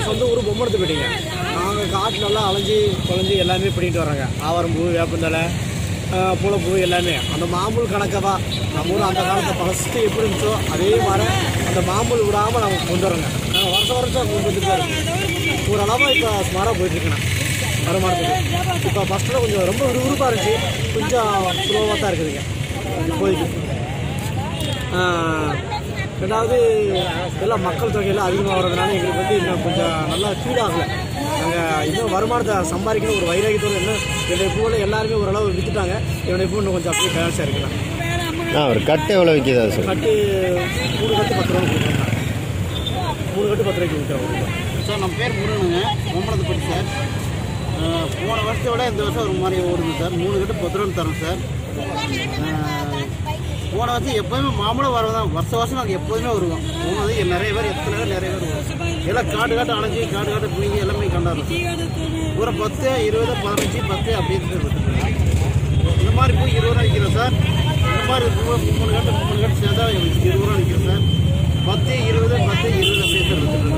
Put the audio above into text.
சொந்த ஊர் பொம்மனத்துப்பேட்டைங்க நாங்கள் காட்டிலலாம் அலைஞ்சி குழஞ்சி எல்லாமே பண்ணிட்டு வர்றாங்க ஆவாரம்பூ வேப்பந்தலை ஆஹ், பூளைப்பூ எல்லாமே அந்த மாமூல் கணக்காக தான் நம்ம ஊர் அந்த காலத்தை ஃபஸ்ட்டு எப்படி இருந்துச்சோ அதே மாதிரி அந்த மாமூல் விடாமல் நாங்கள் கொண்டு வரோங்க நாங்கள் வருஷம் வருஷம் கொண்டு வந்துட்டு தான் இருக்கோம் ஓரளவாக இப்போ ஸ்மாராக போயிட்டுருக்கேன் வருமானத்துக்கு இப்போ ஃபஸ்ட்டில் கொஞ்சம் ரொம்ப விறுவிறுப்பாக இருந்துச்சு கொஞ்சம் ஸ்லோவாக தான் இருக்குதுங்க இப்போதைக்கு ஆஹ், ரெண்டாவது எல்லாம் மக்கள் தொகையெல்லாம் அதிகமாக வர்றதுனால எங்களுக்கு வந்து இன்னும் கொஞ்சம் நல்லா ஃபீல் ஆகலை நாங்கள் இன்னும் வருமானத்தை சம்பாதிக்கணும் ஒரு வைராகியத்தோடு இன்னும் என்னுடைய பூவில் எல்லாருமே ஓரளவு விற்றுட்டாங்க என்னுடைய பூ இன்னும் கொஞ்சம் அப்படியே பேலன்ஸாக இருக்கலாம் ஆ ஒரு கட்டு எவ்வளோ விற்கிதா சார் கட்டு மூணு கட்டு பத்து ரூபா கொடுக்குறோம் மூணு கட்டு பத்து ரூபாய்க்கு விற்கிறோம் சார் நம்ம பேர் முருகனுங்க பொம்பளத்துப்பட்டி சார் அஹ், போன வருஷத்தை விட இந்த வருஷம் ஒரு மாதிரி ஓடுது சார் மூணு கட்டு பத்து ரூபா தரோம் சார் அஹ், போன வருஷம் எப்போதுமே மாமூலம் வரதான் வருஷம் வருஷம் நாங்கள் எப்போதுமே வருவோம் போனது நிறைய பேர் எத்தனை பேர் நிறைய பேர் வருவோம் எல்லாம் காட்டு காட்டு அணைஞ்சி காட்டு காட்டு பிள்ளைங்க எல்லாமே கொண்டாடுறோம் பூரா பத்து இருபது பதினஞ்சு பத்து அப்படியே சார் விட்டுருக்கோம். இந்த மாதிரி பூ இருபது ரூபா விற்கிறோம் சார் இந்த மாதிரி பூ மூணு கட்டு மூணு கட்டு சேர்ந்தா இருபது ரூபா விற்கிறோம் சார் பத்து இருபது பத்து இருபது அப்படியே சார் விற்றுருக்கோம்